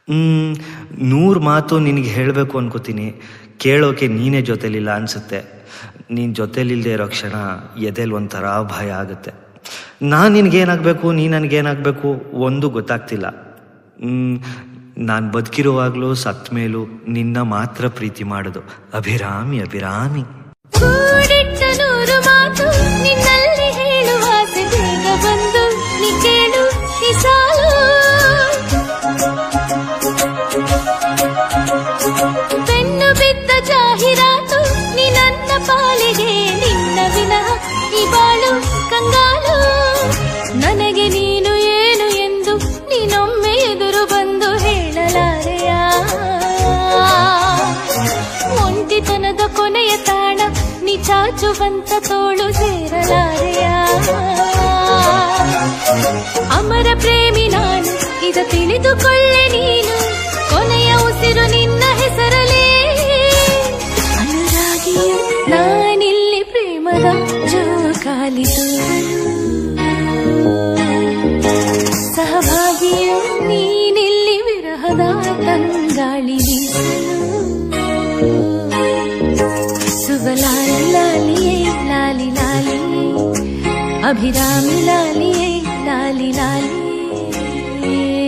ಹ್ಮ್, ನೂರು ಮಾತು ನಿನಗೆ ಹೇಳಬೇಕು ಅನ್ಕೋತೀನಿ ಕೇಳೋಕೆ ನೀನೇ ಜೊತೆಲಿಲ್ಲ ಅನ್ಸುತ್ತೆ ನೀನು ಜೊತೆಲಿಲ್ಲದೆ ಇರೋ ಕ್ಷಣ ಎದೆಲ್ ಒಂಥರ ಭಯ ಆಗುತ್ತೆ ನಾನು ನಿನಗೇನಾಗಬೇಕು ನೀ ನನಗೇನಾಗಬೇಕು ಒಂದು ಗೊತ್ತಾಗ್ತಿಲ್ಲ ನಾನು ಬದುಕಿರುವಾಗಲೂ ಸತ್ತ ಮೇಲೂ ನಿನ್ನ ಮಾತ್ರ ಪ್ರೀತಿ ಮಾಡೋದು ಅಭಿರಾಮಿ ಅಭಿರಾಮಿ ಕೂಡಿಟ್ಟ ನೂರು ಮಾತು ನಿನ್ನಲ್ಲಿ ಹೇಳುವ ಆಸೆ ಬೇಗ ಬಂದು ನೀ ಕೇಳು ಈ ಸಾಲು ಬೆನ್ನು ಬಿದ್ದ ಜಾಹೀರಾತು ನೀ ನನ್ನ ಪಾಲಿಗೆ ನಿನ್ನ ವಿನಃ ಈ ಬಾಳು ಕಂಗಾಲು ನನಗೆ ನೀನು ಏನು ಎಂದು ನೀನೊಮ್ಮೆ ಎದುರು ಬಂದು ಹೇಳಲಾರೆಯ ಒಂಟಿತನದ ಕೊನೆಯ ತಾಣ ನೀ ಚಾಚುವಂತ ತೋಳು ಸೇರಲಾರೆಯ ಅಮರ ಪ್ರೇಮಿ ನಾನು ಇದ ತಿಳಿದುಕೊಳ್ಳೆ ನೀನು ಕೊನೆಯ ಉಸಿರು ನಿನ್ನ ಹೆಸರಲೇ ಅನುರಾಗಿಯು ನಾನಿಲ್ಲಿ ಪ್ರೇಮದ ಜೋಕಾಲಿತು ಸಹಭಾಗಿಯು ನೀನಿಲ್ಲಿ ವಿರಹದ ತಂಗಾಳಿ ಸುಗಲಾಲಿ ಲಾಲಿಯೇ ಲಾಲಿ ಲಾಲಿಯೇ ಅಭಿರಾಮಿ ಲಾಲಿಯೇ ಲಾಲಿ ಲಾಲಿಯೇ